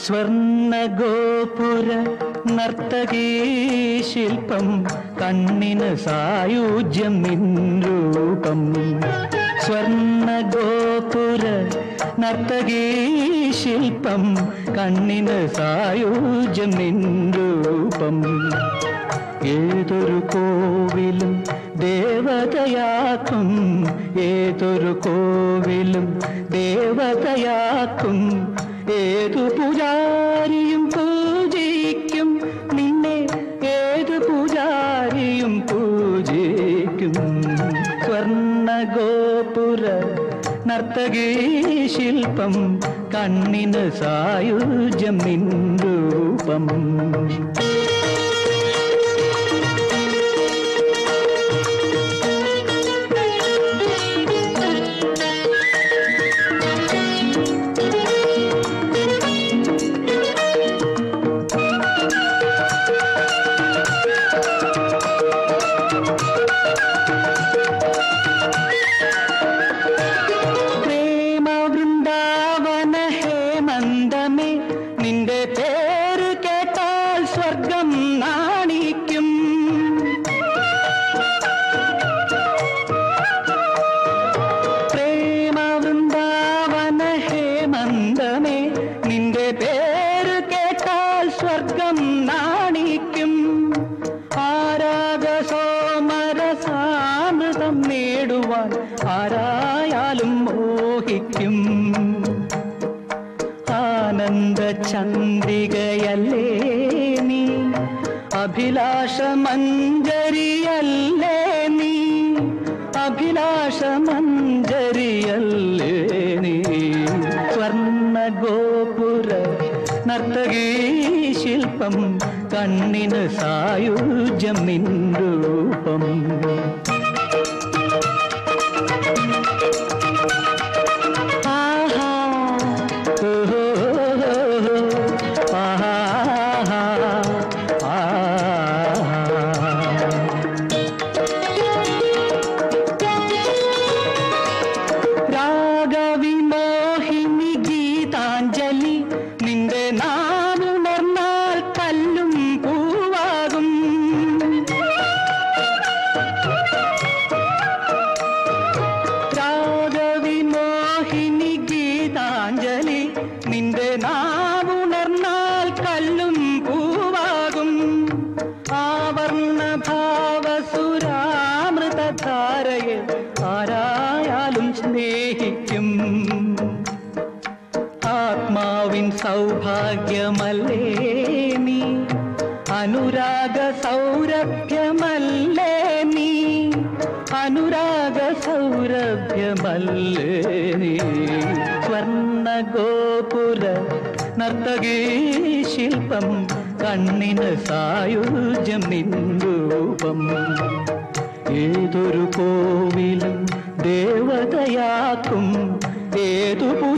സ്വർണ്ണ ഗോപുര നർത്തകീ ശില്പം കണ്ണിന് സായുജ്യം നിൻ രൂപം സ്വർണ്ണ ഗോപുര നർത്തകീ ശില്പം കണ്ണിന് സായുജ്യം നിൻ രൂപം ഏതൊരു കോവിലും ദേവതയാക്കും ഏതൊരു കോവിലും ദേവതയാക്കും ഏതു പൂജാരിയും പൂജിക്കും നിന്നെ ഏത് പൂജാരിയും പൂജിക്കും സ്വർണ്ണ ഗോപുര നർത്തകീ ശില്പം കണ്ണിന് സായുജ്യം നിൻ രൂപം പ്രേമ വൃന്ദാവന ഹേമന്തമേ നിന്റെ പേര് കേട്ടാൽ സ്വർഗം നാണിക്കും പ്രേമ വൃന്ദാവന ഹേമന്തമേ നിന്റെ പേര് കേട്ടാൽ സ്വർഗം നാണിക്കും ആരാഗ സോമരസാമൃതം നേടുവാൻ ആരായാലും മോഹിക്കും ആനന്ദ ചന്ദ്രികയല്ലേ നീ അഭിലാഷ മഞ്ജരിയല്ലേ നീ അഭിലാഷ മഞ്ജരിയല്ലേ നീ സ്വർണ്ണ ഗോപുര നർത്തകീ ശില്പം കണ്ണിന് സായുജ്യം നിൻ രൂപം ആഹാ ഓഹോ ആഹാ ആഹാ രാഗവിമോഹിനി ഗീതാഞ്ജലി നിന്റെ നാവുണർന്നാൽ കല്ലും പൂവാകും രാഗവിമോഹിനി ഗീതാഞ്ജലി നിന്റെ നാവുണർന്നാൽ കല്ലും പൂവാകും ആവർണ ഭാവസുരാമൃതധാരയെ ആരായാലും സ്നേഹിക്കും ആത്മാവിൻ സൗഭാഗ്യമല്ലേ നീ അനുരാഗ സൗരഭ്യമല്ലേ നീ അനുരാഗ സൗരഭ്യമല്ലേ നീ സ്വർണ്ണ ഗോപുര നർത്തകീ ശില്പം കണ്ണിന് സായുജ്യം നിൻ രൂപം ഏതൊരു കോവിലും ദേവതയാക്കും ഏതു